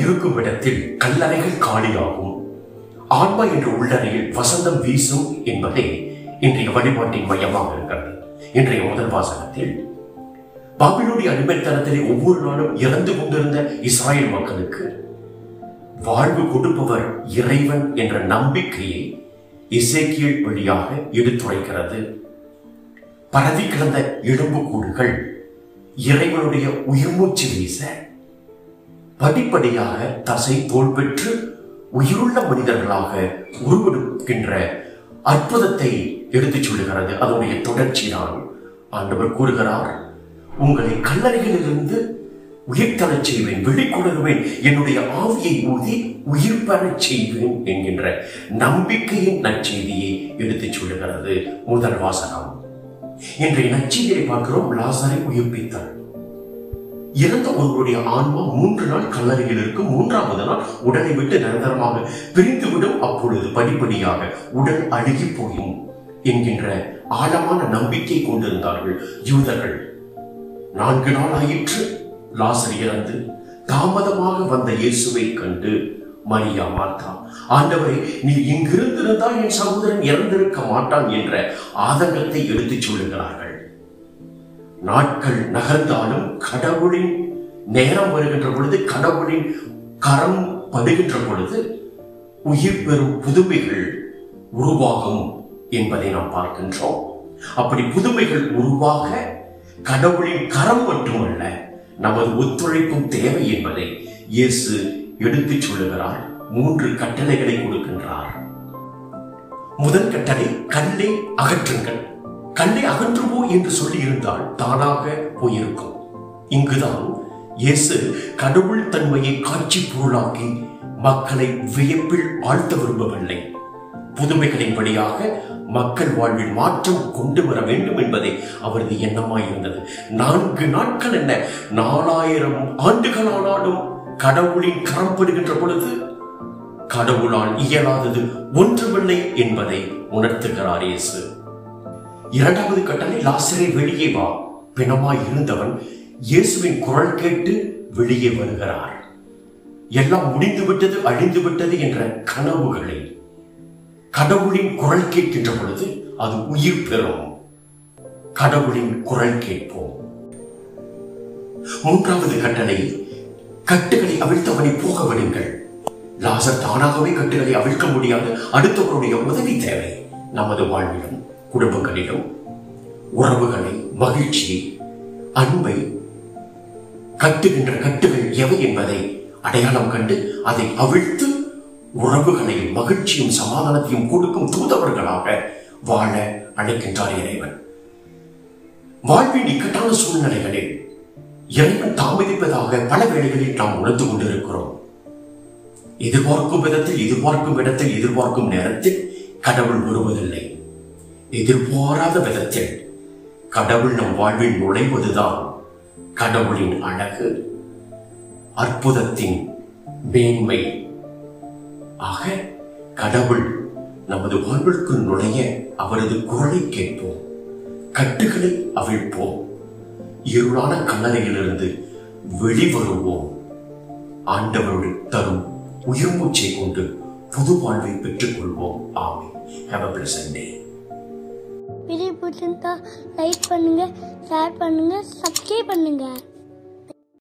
இருக்கும் இடத்தில் கல்லறைகள் காலியாகும் ஆன்மா என்ற உள்ளறையில் வசந்தம் வீசும் என்பதே இன்றைய வழிபாட்டின் மையமாக இருக்கிறது இன்றைய முதல் வாசகத்தில் பாபிலோனிய அடிமைத்தனத்திலே ஒவ்வொரு நாளும் இறந்து கொண்டிருந்த இஸ்ராயல் மக்களுக்கு வாழ்வு கொடுப்பவர் இறைவன் என்ற நம்பிக்கையை இசைக்கியல் வழியாக எடுத்துரைக்கிறது பரவி கிடந்த எலும்புக்கூடுகள் இறைவனுடைய உயிர்மூச்சு வீச படிப்படியாக தசை தோல் பெற்று உயிருள்ள மனிதர்களாக உருவெடுக்கின்ற அற்புதத்தை எடுத்துச் சொல்லுகிறது அதனுடைய தொடர்ச்சி தான் ஆண்டவர் கூறுகிறார் உங்களை கல்லறைகளிலிருந்து உயிர் தரச் செய்வேன் வெளிக்கொணர்வேன் என்னுடைய ஆவியை ஊதி உயிர் பெறச் செய்வேன் என்கின்ற நம்பிக்கையின் நற்செய்தியை எடுத்துச் சொல்லுகிறது முதல் வாசகம் இன்றைய நற்செய்தியை பார்க்கிறோம் லாசரை உயிர்ப்பித்தார் இறந்த ஒருவருடைய ஆன்மா மூன்று நாள் கல்லறையில் இருக்கும் மூன்றாவது நாள் உடலை விட்டு நிரந்தரமாக பிரிந்துவிடும் அப்பொழுது படிப்படியாக உடல் அழுகி போயும் என்கின்ற ஆழமான நம்பிக்கை கொண்டிருந்தார்கள் யூதர்கள் நான்கு நாள் ஆயிற்று லாசர் இறந்து தாமதமாக வந்த இயேசுவை கண்டு மரியா மார்த்தா ஆண்டவரே நீ இங்கிருந்திருந்தால் என் சகோதரன் இறந்திருக்க மாட்டான் என்ற ஆதங்கத்தை எடுத்துச் சொல்லுகிறார்கள் நாட்கள் நகர்ந்தாலும் கடவுளின் நேரம் வருகின்ற பொழுது கடவுளின் கரம் படுகின்ற பொழுது உயிர் பெறும் புதுமைகள் உருவாகும் என்பதை நாம் பார்க்கின்றோம் அப்படி புதுமைகள் உருவாக கடவுளின் கரம் மட்டுமல்ல நமது ஒத்துழைப்பும் தேவை என்பதை இயேசு எடுத்துச் சொல்லுகிறார் மூன்று கட்டளைகளை கொடுக்கின்றார் முதல் கட்டளை கல்லை அகற்றுங்கள் கல்லை அகற்றுவோ என்று சொல்லி இருந்தால் தானாக போயிருக்கும் இங்குதான் இயேசு கடவுள் தன்மையை காட்சி பொருளாக்கி மக்களை வியப்பில் ஆழ்த்த விரும்பவில்லை புதுமைகளின் வழியாக மக்கள் வாழ்வில் மாற்றம் கொண்டு வர வேண்டும் என்பதே அவரது எண்ணமாய் இருந்தது நான்கு நாட்கள் என்ன நாலாயிரம் ஆண்டுகளானாலும் கடவுளின் கரம் படுகின்ற பொழுது கடவுளால் இயலாதது ஒன்றுமில்லை என்பதை உணர்த்துகிறார் இயேசு இரண்டாவது கட்டளை லாசரை வெளியே வா பிணமாய் இருந்தவன் இயேசுவின் குரல் கேட்டு வெளியே வருகிறார் எல்லாம் முடிந்து விட்டது அழிந்து விட்டது என்ற கனவுகளை கடவுளின் குரல் கேட்கின்ற பொழுது அது உயிர் பெறும் கடவுளின் குரல் கேட்போம் மூன்றாவது கட்டளை கட்டுகளை அவிழ்த்தவனை போக விடுங்கள் லாசர் தானாகவே கட்டுகளை அவிழ்க்க முடியாது அடுத்தவருடைய உதவி தேவை நமது வாழ்விலும் குடும்பங்களிலும் உறவுகளை மகிழ்ச்சி அன்பை கட்டுகின்ற கட்டுகள் எவை என்பதை அடையாளம் கண்டு அதை அவிழ்த்து உறவுகளை மகிழ்ச்சியும் சமாதானத்தையும் கொடுக்கும் தூதவர்களாக வாழ அழைக்கின்றார் இறைவன் வாழ்வின் இக்கட்டான சூழ்நிலைகளில் இறைவன் தாமதிப்பதாக பல வேளைகளில் நாம் உணர்ந்து கொண்டிருக்கிறோம் எதிர்பார்க்கும் விதத்தில் எதிர்பார்க்கும் இடத்தில் எதிர்பார்க்கும் நேரத்தில் கடவுள் வருவதில்லை எதிர்பாராத விதத்தில் கடவுள் நம் வாழ்வில் நுழைவதுதான் கடவுளின் அழகு அற்புதத்தின் மேன்மை ஆக கடவுள் நமது வாழ்விற்குள் நுழைய அவரது குரலை கேட்போம் கட்டுகளை அவிழ்ப்போம் இருளான கல்லறையிலிருந்து வெளிவருவோம் ஆண்டவருடைய தரும் உயிர் மூச்சை கொண்டு புது வாழ்வை பெற்றுக் கொள்வோம் ஆமை have a pleasant day video பிடிச்சிருந்தா லைக் பண்ணுங்க ஷேர் பண்ணுங்க சப்ஸ்கிரைப் பண்ணுங்க